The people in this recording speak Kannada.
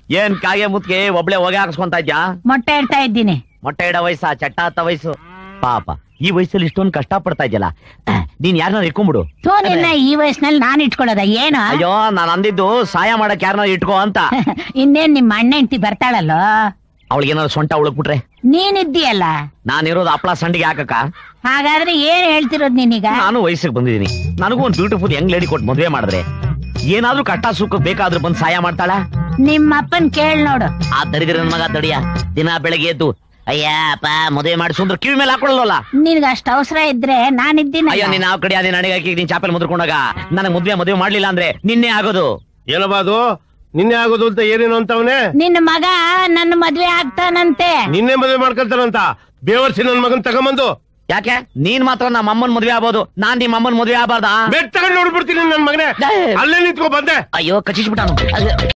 ಏನ್ ಕಾಗೆ ಮುತ್ಗೆ ಒಬ್ಳೆ ಹೊಗೆ ಹಾಕ್ಸ್ಕೊಂತ ಇದ್ಯಾ ಮೊಟ್ಟೆ ಇಡ್ತಾ ಇದ್ದೀನಿ ಮೊಟ್ಟೆ ಇಡೋ ವಯಸ್ಸ ಚಟ್ಟ ಹತ್ತ ವಯಸ್ಸು ಪಾಪ ಈ ವಯಸ್ಸಲ್ಲಿ ಇಷ್ಟೊಂದು ಕಷ್ಟ ಪಡ್ತಾ ಇದ್ಯಲ್ಲ ನೀನ್ ಯಾರನ್ನ ಇಟ್ಕೊಂಡ್ಬಿಡು ಥೂ ನಿನ್ನ ಈ ವಯಸ್ಸಿನಲ್ಲಿ ನಾನ್ ಇಟ್ಕೊಳ್ಳೋದ ಏನು ಅಯ್ಯೋ ನಾನ್ ಅಂದಿದ್ದು ಸಹಾಯ ಮಾಡಕ್ ಯಾರನ್ನ ಇಟ್ಕೋ ಅಂತ ಇನ್ನೇನ್ ನಿಮ್ಮ ಅಣ್ಣ ಹೆಂಡತಿ ಬರ್ತಾಳಲ್ಲೋ ಅವಳಿಗೆ ಏನಾದ್ರು ಸೊಂಟ ಉಳುಕ್ಬಿಟ್ರೆ ನೀನಿದ್ದೀಯಲ್ಲ ನಾನಿರೋದು ಹಪ್ಳ ಸಂಡಿಗೆ ಹಾಕಕ್ಕ ಹಾಗಾದ್ರೆ ಏನ್ ಹೇಳ್ತಿರೋದ್ ನೀನೀಗ ನಾನು ವಯಸ್ಸಿಗೆ ಬಂದಿದ್ದೀನಿ ನನಗೂ ಒಂದು ಬ್ಯೂಟಿಫುಲ್ ಯಂಗ್ ಲೇಡಿ ಕೊಟ್ಟು ಮದುವೆ ಮಾಡಿದ್ರೆ ಏನಾದ್ರೂ ಕಷ್ಟ ಸುಖ ಬೇಕಾದ್ರೂ ಬಂದು ಸಹಾಯ ಮಾಡ್ತಾಳ ನಿಮ್ಮ ಅಪ್ಪನ್ ಕೇಳ್ ನೋಡು ಆ ದರಿದ್ರ ನನ್ ಮಗ ತಡಿಯ ದಿನ ಬೆಳಗ್ಗೆ ಎದ್ದು ಅಯ್ಯ ಅಪ್ಪ ಮದುವೆ ಮಾಡಿಸು ಅಂದ್ರೆ ಕಿವಿ ಮೇಲೆ ಹಾಕೊಳ್ಳಲ್ಲ ನಿನ್ಗ ಅಷ್ಟ್ ಅವಸರ ಇದ್ರೆ ನಾನಿದ್ದೀನಿ ಅಯ್ಯೋ ನೀನ್ ಆ ಕಡೆ ಅದೇ ನನಗೆ ಹಾಕಿ ನೀನ್ ಚಾಪೆಲ್ ಮುದ್ರಕೊಂಡಾಗ ನನಗೆ ಮದುವೆ ಮದುವೆ ಮಾಡ್ಲಿಲ್ಲ ಅಂದ್ರೆ ನಿನ್ನೆ ಆಗೋದು ಏನಪ್ಪ ಅದು ನಿನ್ನೆ ಆಗೋದು ಅಂತ ಏನೇನು ಅಂತವನೇ ನಿನ್ನ ಮಗ ನನ್ನ ಮದ್ವೆ ಆಗ್ತಾನಂತೆ ನಿನ್ನೆ ಮದುವೆ ಮಾಡ್ಕೊಂತಾರಂತ ಬೇವರ್ಸಿ ನನ್ ಮಗನ್ ತಗೊಂಬಂದು ಯಾಕೆ ನೀನ್ ಮಾತ್ರ ನಮ್ಮ ಅಮ್ಮನ್ ಮದುವೆ ಆಗ್ಬೋದು ನಾನ್ ನಿಮ್ಮ ಅಮ್ಮನ್ ಮದುವೆ ಆಗ್ಬಾರ್ದಾ ಬೆಟ್ ತಗೊಂಡು ನೋಡ್ಬಿಡ್ತೀನಿ ನನ್ ಮಗನೇ ಅಲ್ಲೇ ನಿಂತ್ಕೊ ಬಂದೆ ಅಯ್ಯೋ ಕಚ್ಚಿಸ್ಬಿಟ್ಟಾನು